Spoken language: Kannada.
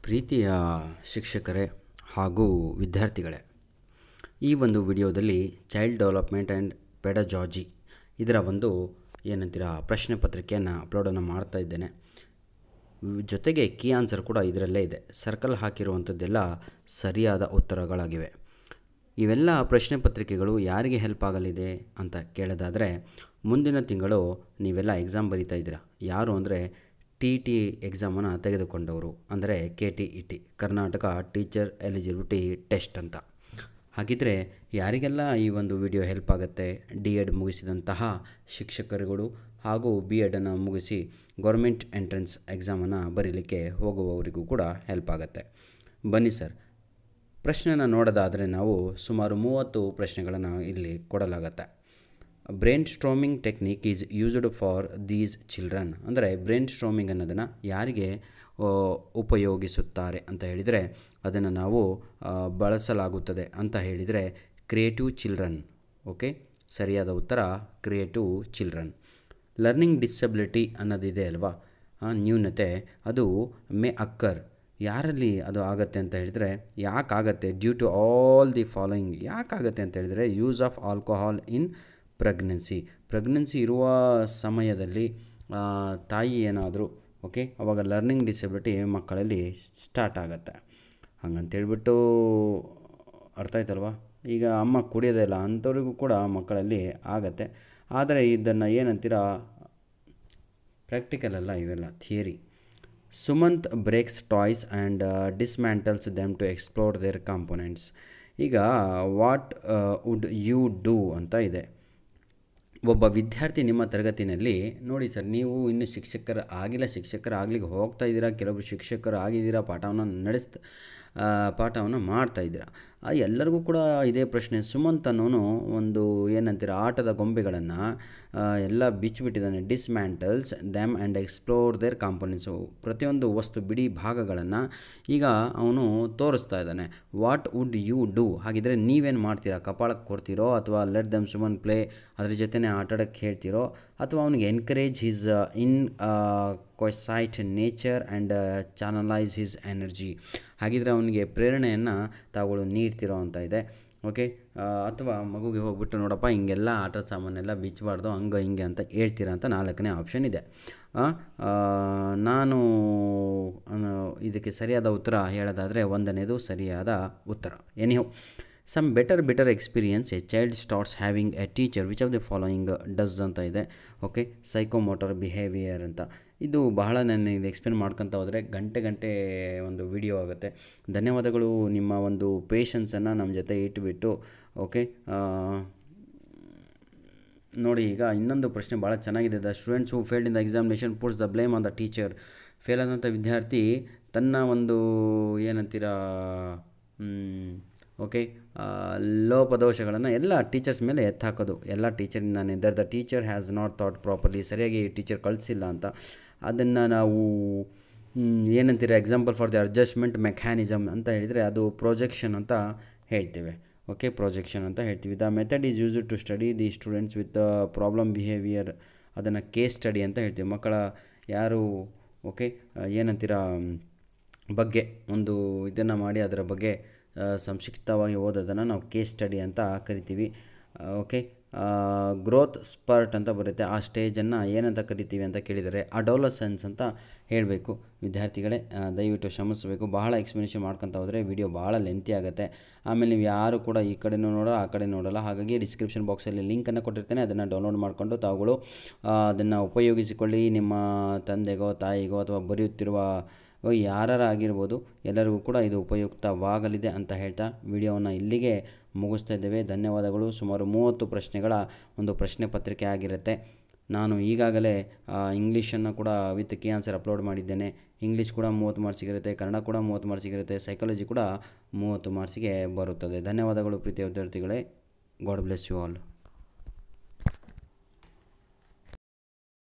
ಪ್ರೀತಿಯ ಶಿಕ್ಷಕರೇ ಹಾಗೂ ವಿದ್ಯಾರ್ಥಿಗಳೇ ಈ ಒಂದು ವಿಡಿಯೋದಲ್ಲಿ ಚೈಲ್ಡ್ ಡೆವಲಪ್ಮೆಂಟ್ ಆ್ಯಂಡ್ ಪೆಡಜಾಜಿ ಇದರ ಒಂದು ಏನಂತೀರ ಪ್ರಶ್ನೆ ಪತ್ರಿಕೆಯನ್ನು ಅಪ್ಲೋಡನ್ನು ಮಾಡ್ತಾ ಇದ್ದೇನೆ ವ್- ಜೊತೆಗೆ ಕೀ ಆನ್ಸರ್ ಕೂಡ ಇದರಲ್ಲೇ ಇದೆ ಸರ್ಕಲ್ ಹಾಕಿರುವಂಥದ್ದೆಲ್ಲ ಸರಿಯಾದ ಉತ್ತರಗಳಾಗಿವೆ ಇವೆಲ್ಲ ಪ್ರಶ್ನೆ ಪತ್ರಿಕೆಗಳು ಯಾರಿಗೆ ಹೆಲ್ಪ್ ಆಗಲಿದೆ ಅಂತ ಕೇಳೋದಾದರೆ ಮುಂದಿನ ತಿಂಗಳು ನೀವೆಲ್ಲ ಎಕ್ಸಾಮ್ ಬರೀತಾ ಇದ್ದೀರಾ ಯಾರು ಅಂದರೆ ಟಿ ಟಿ ಎಕ್ಸಾಮನ್ನು ತೆಗೆದುಕೊಂಡವರು ಅಂದರೆ K T E T Karnataka teacher eligibility test ಅಂತ ಹಾಗಿದ್ದರೆ ಯಾರಿಗೆಲ್ಲ ಈ ಒಂದು ವಿಡಿಯೋ ಹೆಲ್ಪ್ ಆಗುತ್ತೆ ಡಿ ಎಡ್ ಮುಗಿಸಿದಂತಹ ಶಿಕ್ಷಕರುಗಳು ಹಾಗೂ ಬಿ ಎಡನ್ನು ಮುಗಿಸಿ ಗೌರ್ಮೆಂಟ್ ಎಂಟ್ರೆನ್ಸ್ ಎಕ್ಸಾಮನ್ನು ಬರೀಲಿಕ್ಕೆ ಹೋಗುವವರಿಗೂ ಕೂಡ ಹೆಲ್ಪ್ ಆಗುತ್ತೆ ಬನ್ನಿ ಸರ್ ಪ್ರಶ್ನೆನ ನೋಡೋದಾದರೆ ನಾವು ಸುಮಾರು ಮೂವತ್ತು ಪ್ರಶ್ನೆಗಳನ್ನು ಇಲ್ಲಿ ಕೊಡಲಾಗತ್ತೆ brainstorming technique is used for these children ಅಂದರೆ ಬ್ರೈನ್ ಸ್ಟ್ರೋಮಿಂಗ್ ಅನ್ನೋದನ್ನು ಯಾರಿಗೆ ಆ, ಉಪಯೋಗಿಸುತ್ತಾರೆ ಅಂತ ಹೇಳಿದರೆ ಅದನ್ನು ನಾವು ಆ, ಬಳಸಲಾಗುತ್ತದೆ ಅಂತ ಹೇಳಿದರೆ ಕ್ರಿಯೇಟಿವ್ ಚಿಲ್ಡ್ರನ್ ಓಕೆ ಸರಿಯಾದ ಉತ್ತರ ಕ್ರಿಯೇಟಿವ್ ಚಿಲ್ಡ್ರನ್ ಲರ್ನಿಂಗ್ ಡಿಸಬಿಲಿಟಿ ಅನ್ನೋದಿದೆ ಅಲ್ವಾ ಆ, ನ್ಯೂನತೆ ಅದು ಮೇ ಅಕ್ಕರ್ ಯಾರಲ್ಲಿ ಅದು ಆಗುತ್ತೆ ಅಂತ ಹೇಳಿದರೆ ಯಾಕಾಗತ್ತೆ due to all the following ಯಾಕಾಗತ್ತೆ ಅಂತ ಹೇಳಿದರೆ use of alcohol in pregnancy pregnancy ಇರುವ ಸಮಯದಲ್ಲಿ ಆ, ತಾಯಿ ಏನಾದರೂ ಓಕೆ ಅವಾಗ ಲರ್ನಿಂಗ್ ಡಿಸಬಿಲಿಟಿ ಮಕ್ಕಳಲ್ಲಿ ಸ್ಟಾರ್ಟ್ ಆಗುತ್ತೆ ಹಂಗಂತೇಳ್ಬಿಟ್ಟು ಅರ್ಥ ಆಯ್ತಲ್ವಾ ಈಗ ಅಮ್ಮ ಕುಡಿಯೋದೇ ಇಲ್ಲ ಅಂಥವ್ರಿಗೂ ಕೂಡ ಮಕ್ಕಳಲ್ಲಿ ಆಗತ್ತೆ ಆದರೆ ಇದನ್ನು ಏನಂತೀರ ಪ್ರಾಕ್ಟಿಕಲ್ ಅಲ್ಲ ಇವೆಲ್ಲ theory Sumanth breaks toys and dismantles them to explore their components ಈಗ ವಾಟ್ ವುಡ್ ಯು ಡೂ ಅಂತ ಇದೆ ಒಬ್ಬ ವಿದ್ಯಾರ್ಥಿ ನಿಮ್ಮ ತರಗತಿನಲ್ಲಿ ನೋಡಿ ಸರ್ ನೀವು ಇನ್ನು ಶಿಕ್ಷಕರ ಆಗಿಲ್ಲ ಶಿಕ್ಷಕರು ಆಗ್ಲಿಕ್ಕೆ ಹೋಗ್ತಾ ಇದ್ದೀರಾ ಕೆಲವೊಬ್ಬರು ಶಿಕ್ಷಕರು ಆಗಿದ್ದೀರಾ ಪಾಠವನ್ನು ನಡೆಸ್ತಾ ಆ, ಪಾಠವನ್ನು ಮಾಡ್ತಾ ಇದ್ದೀರಾ ಆ ಎಲ್ಲರಿಗೂ ಕೂಡ ಇದೇ ಪ್ರಶ್ನೆ ಸುಮಂತ್ ಅನ್ನೋನು ಒಂದು ಏನಂತೀರ ಆಟದ ಗೊಂಬೆಗಳನ್ನು ಎಲ್ಲ ಬಿಚ್ಚಿಬಿಟ್ಟಿದ್ದಾನೆ dismantles them and explore their components ಪ್ರತಿಯೊಂದು ವಸ್ತು ಬಿಡಿ ಭಾಗಗಳನ್ನು ಈಗ ಅವನು ತೋರಿಸ್ತಾ ಇದ್ದಾನೆ ವಾಟ್ ವುಡ್ ಯು ಡೂ ಹಾಗಿದ್ರೆ ನೀವೇನು ಮಾಡ್ತೀರಾ ಕಪಾಳಕ್ಕೆ ಕೊಡ್ತೀರೋ ಅಥವಾ ಲೆಟ್ ದಮ್ ಸುಮನ್ ಪ್ಲೇ ಅದ್ರ ಜೊತೆನೇ ಆಟಾಡೋಕ್ಕೆ ಹೇಳ್ತೀರೋ ಅಥವಾ ಅವನಿಗೆ encourage his inquisitive nature and channelise his energy ಹಾಗಿದ್ರೆ ಅವನಿಗೆ ಪ್ರೇರಣೆಯನ್ನು ತಾವುಗಳು ನೀಡ್ತಿರೋ ಅಂತ ಇದೆ ಓಕೆ ಅಥವಾ ಮಗುಗೆ ಹೋಗ್ಬಿಟ್ಟು ನೋಡಪ್ಪ ಹಿಂಗೆಲ್ಲ ಆಟದ ಸಾಮಾನೆಲ್ಲ ಬಿಚ್ಚಬಾರ್ದು ಹಂಗೆ ಹಿಂಗೆ ಅಂತ ಹೇಳ್ತೀರಾ ಅಂತ ನಾಲ್ಕನೇ ಆಪ್ಷನ್ ಇದೆ ಆ, ಆ, ನಾನು ಆ, ಇದಕ್ಕೆ ಸರಿಯಾದ ಉತ್ತರ ಹೇಳೋದಾದರೆ ಒಂದನೇದು ಸರಿಯಾದ ಉತ್ತರ anyhow some better better experience a child starts having a teacher which of the following does ಅಂತ ಇದೆ ಓಕೆ ಸೈಕೋಮೋಟರ್ ಬಿಹೇವಿಯರ್ ಅಂತ ಇದು ಬಹಳ ನಾನು ಇದು ಎಕ್ಸ್ಪ್ಲೇನ್ ಮಾಡ್ಕೊತ ಹೋದರೆ ಗಂಟೆ ಗಂಟೆ ಒಂದು ವಿಡಿಯೋ ಆಗುತ್ತೆ ಧನ್ಯವಾದಗಳು ನಿಮ್ಮ ಒಂದು ಪೇಷನ್ಸನ್ನು ನಮ್ಮ ಜೊತೆ ಇಟ್ಬಿಟ್ಟು ಓಕೆ ನೋಡಿ ಈಗ ಇನ್ನೊಂದು ಪ್ರಶ್ನೆ ಭಾಳ ಚೆನ್ನಾಗಿದೆ the students who failed in the examination puts the blame on the teacher fail ಆದಂಥ ವಿದ್ಯಾರ್ಥಿ ತನ್ನ ಒಂದು ಏನಂತೀರ ಓಕೆ ಲೋಪದೋಷಗಳನ್ನು ಎಲ್ಲ ಟೀಚರ್ಸ್ ಮೇಲೆ ಎತ್ತಾಕೋದು ಎಲ್ಲ ಟೀಚರಿಂದಾನೆ there the teacher has not taught properly ಸರಿಯಾಗಿ ಟೀಚರ್ ಕಳಿಸಿಲ್ಲ ಅಂತ ಅದನ್ನು ನಾವು ಮ್, ಏನಂತೀರ example for the adjustment mechanism ಅಂತ ಹೇಳಿದರೆ ಅದು ಪ್ರೊಜೆಕ್ಷನ್ ಅಂತ ಹೇಳ್ತೇವೆ ಓಕೆ ಪ್ರೊಜೆಕ್ಷನ್ ಅಂತ ಹೇಳ್ತೀವಿ the method is use to study the students with problem behaviour ಅದನ್ನು ಕೇಸ್ ಸ್ಟಡಿ ಅಂತ ಹೇಳ್ತೀವಿ ಮಕ್ಕಳ ಯಾರು ಓಕೆ ಏನಂತೀರ ಮ್, ಬಗ್ಗೆ ಒಂದು ಇದನ್ನು ಮಾಡಿ ಅದರ ಬಗ್ಗೆ ಆ, ಸಂಕ್ಷಿಪ್ತವಾಗಿ ಓದೋದನ್ನು ನಾವು ಕೇಸ್ ಸ್ಟಡಿ ಅಂತ ಕರಿತೀವಿ ಓಕೆ ಗ್ರೋತ್ ಸ್ಪರ್ಟ್ ಅಂತ ಬರುತ್ತೆ ಆ ಸ್ಟೇಜನ್ನು ಏನಂತ ಕರಿತೀವಿ ಅಂತ ಕೇಳಿದರೆ ಅಡೋಲಸೆನ್ಸ್ ಅಂತ ಹೇಳಬೇಕು ವಿದ್ಯಾರ್ಥಿಗಳೇ ಆ, ದಯವಿಟ್ಟು ಶ್ರಮಿಸಬೇಕು ಬಹಳ ಎಕ್ಸ್ಪ್ಲನೇಷನ್ ಮಾಡ್ಕೊತ ಹೋದರೆ ವಿಡಿಯೋ ಭಾಳ ಲೆಂತಿ ಆಗುತ್ತೆ ಆಮೇಲೆ ನೀವು ಯಾರು ಕೂಡ ಈ ಕಡೆನೂ ನೋಡಲ್ಲ ಆ ಕಡೆ ನೋಡಲ್ಲ ಹಾಗಾಗಿ ಡಿಸ್ಕ್ರಿಪ್ಷನ್ ಬಾಕ್ಸಲ್ಲಿ ಲಿಂಕನ್ನು ಕೊಟ್ಟಿರ್ತೇನೆ ಅದನ್ನು ಡೌನ್ಲೋಡ್ ಮಾಡಿಕೊಂಡು ತಾವುಗಳು ಅದನ್ನು ಉಪಯೋಗಿಸಿಕೊಳ್ಳಿ ನಿಮ್ಮ ತಂದೆಗೋ ತಾಯಿಗೋ ಅಥವಾ ಬರೆಯುತ್ತಿರುವ ಯಾರಾರ ಆಗಿರ್ಬೋದು ಎಲ್ಲರಿಗೂ ಕೂಡ ಇದು ಉಪಯುಕ್ತವಾಗಲಿದೆ ಅಂತ ಹೇಳ್ತಾ ವಿಡಿಯೋವನ್ನು ಇಲ್ಲಿಗೆ ಮುಗಿಸ್ತಾ ಇದ್ದೇವೆ ಧನ್ಯವಾದಗಳು ಸುಮಾರು ಮೂವತ್ತು ಪ್ರಶ್ನೆಗಳ ಒಂದು ಪ್ರಶ್ನೆ ಪತ್ರಿಕೆ ಆಗಿರುತ್ತೆ ನಾನು ಈಗಾಗಲೇ ಇಂಗ್ಲೀಷನ್ನು ಕೂಡ ವಿತ್ ಕೀ ಆನ್ಸರ್ ಅಪ್ಲೋಡ್ ಮಾಡಿದ್ದೇನೆ ಇಂಗ್ಲೀಷ್ ಕೂಡ ಮೂವತ್ತು ಮಾರ್ಕ್ಸಿಗಿರುತ್ತೆ ಕನ್ನಡ ಕೂಡ ಮೂವತ್ತು ಮಾರ್ಕ್ಸಿಗಿರುತ್ತೆ ಸೈಕಾಲಜಿ ಕೂಡ ಮೂವತ್ತು ಮಾರ್ಕ್ಸಿಗೆ ಬರುತ್ತದೆ ಧನ್ಯವಾದಗಳು ಪ್ರೀತಿಯ ವಿದ್ಯಾರ್ಥಿಗಳೇ ಗಾಡ್ ಬ್ಲೆಸ್ ಯು ಆಲ್